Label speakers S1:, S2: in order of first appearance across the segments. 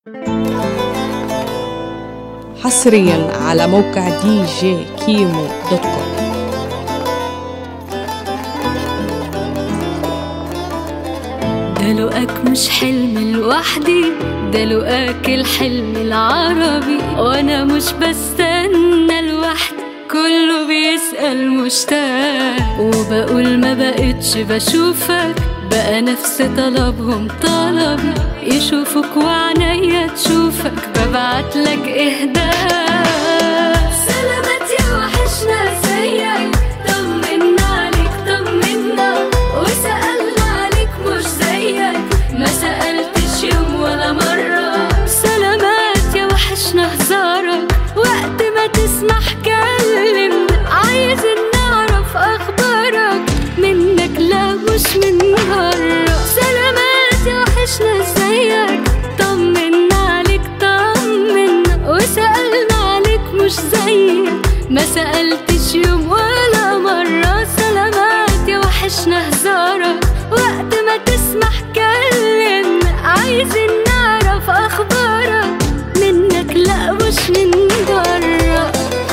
S1: حصريا على موقع دي جي كيمو دوت كوم
S2: ده لقاك مش حلم لوحدي ده لقاك الحلم العربي وانا مش بستنى لوحدي كله بيسأل مشتاق وبقول ما بقتش بشوفك بقى نفس طلبهم طلبي يشوفك وعنيا تشوفك ببعتلك اهداء سلامات يا وحشنا زيك طمنا عليك طمنا وسألنا عليك مش زيك ما سألتش يوم ولا مرة سلامات يا وحشنا هزارك وقت ما تسمح كلمنا عايزين نعرف أخبارك منك لا مش من بره سلامات يا وحشنا زيك طمنا عليك طمنا وسألنا عليك مش زيك ما سألتش يوم ولا مرة سلامات يا وحشنا هزارك وقت ما تسمح كلمنا عايزين نعرف أخبارك منك لا مش من بره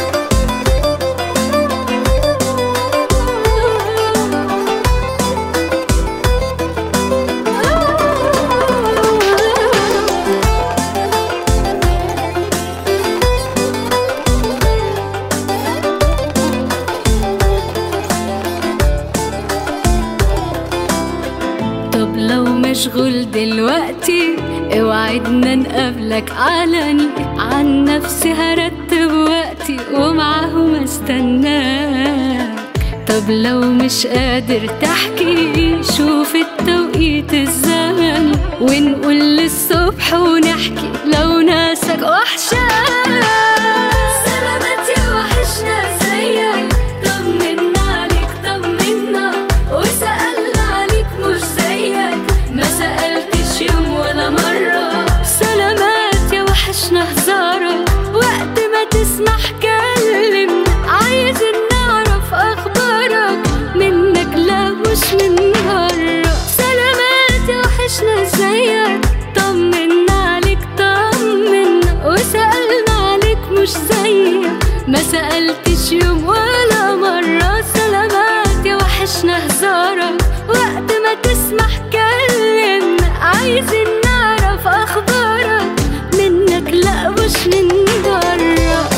S2: طب لو مشغول دلوقتي اوعدنا نقابلك علني عن نفسي هرتب وقتي ومعاهم استناك طب لو مش قادر تحكي شوف التوقيت الزمني ونقول للصبح ونحكي لو ناسك وحشاك سلامات يا وحشنا زيك طمنا عليك طمنا وسألنا عليك مش زيك ما سألتش يوم ولا مرة سلامات يا وحشنا هزارك وقت ما تسمح كلمنا عايزين نعرف أخبارك منك لا مش من بره سلامات يا وحشنا زيك طمنا عليك طمنا وسألنا عليك مش زيك ما سألتش يوم ولا مرة سلامات يا وحشنا هزارك وقت ما تسمح كلمنا عايزين نعرف أخبارك منك لا مش من بره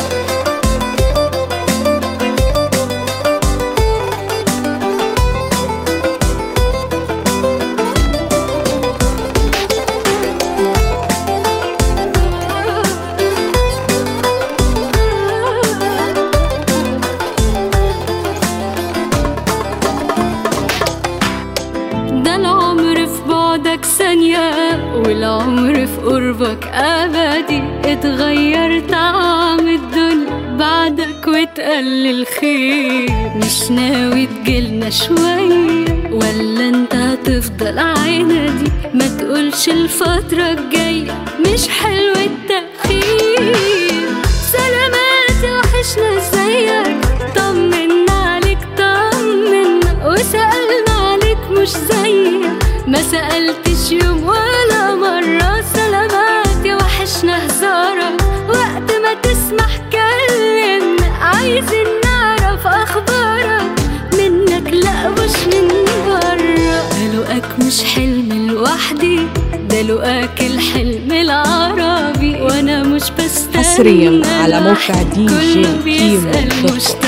S2: ده العمر في بعدك ثانية والعمر في قربك أبدي اتغير طعم الدنيا بعدك وتقلل خير مش ناوي تجيلنا شوية ولا انت هتفضل عندي ما تقولش الفترة الجاية مش حلو التأخير سلامات يا وحشنا زيك طمنا عليك طمنا وسألنا عليك مش زيك ما سألتش يوم ولا مرة سلامات يا وحشنا هزارك وقت ما تسمح كلمنا عايزين نعرف أخبارك منك لا مش من بره ده لقاك مش حلم لوحدي ده لقاك الحلم العربي وانا مش بستنى
S1: حصرياً على موقع
S2: لوحدي.
S1: دي جي
S2: كله
S1: كيمو
S2: بيسأل
S1: دوت كوم.
S2: مشتاق